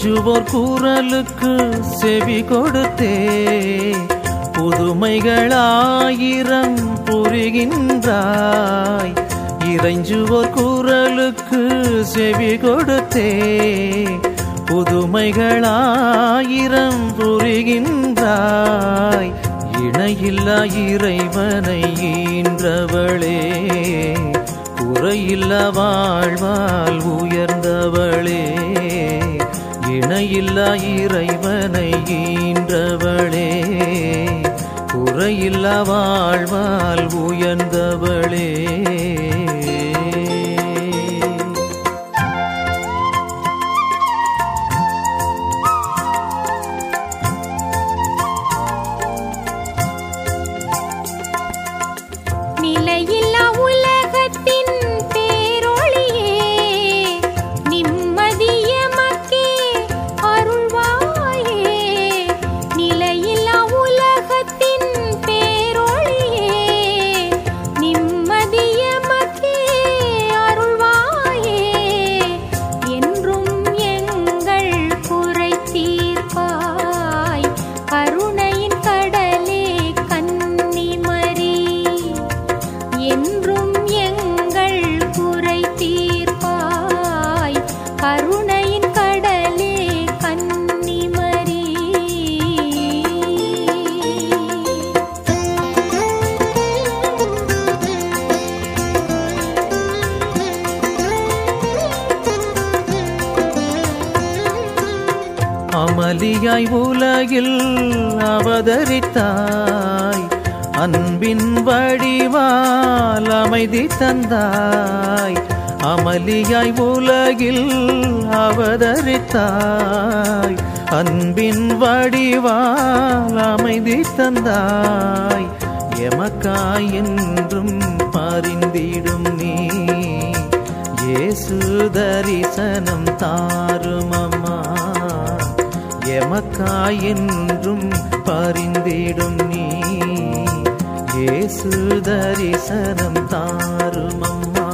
இறைஞ்சுவோர் குரலுக்கு செவி கொடுத்தே புதுமைகளாயிரம் புரிகின்றாய் இறைஞ்சுவோர் குரலுக்கு செவி கொடுத்தே புதுமைகளாயிரம் புரிகின்றாய் இணையில்லா இறைவனை ஈன்றவளே குறையில்லா வாழ்வால் உயர்ந்தவளே இணையில்லா இறைவனை ஈன்றவளே குறையில்லா வாழ்வால் உயர்ந்தவளே நிலையில்லா உலகத்தின் பேரொளியே நிம்மதியமக்கே அருள்வாயே நிலையில்லா உலகத்தின் பேரொளியே நிம்மதியமக்கே அருள்வாயே என்றும் எங்கள் குறை தீர்ப்பாய் கருணையின் கடலே கன்னிமரி என்றும் எங்கள் குறை தீர்ப்பாய் கருணையின் கடலே கன்னிமரி அமளியாய் உலகில் அவதரித்தாய் அன்பின் வடிவால் அமைதி தந்தாய் அமளியாய் உலகில் அவதரித்தாய் அன்பின் வடிவால் அமைதி தந்தாய் எமக்காய் என்றும் பரிந்திடும் நீ இயேசு தரிசனம் தாருமம்மா எமக்காய் என்றும் பரிந்திடும் நீ இயேசு தரிசனம் தாருமம்மா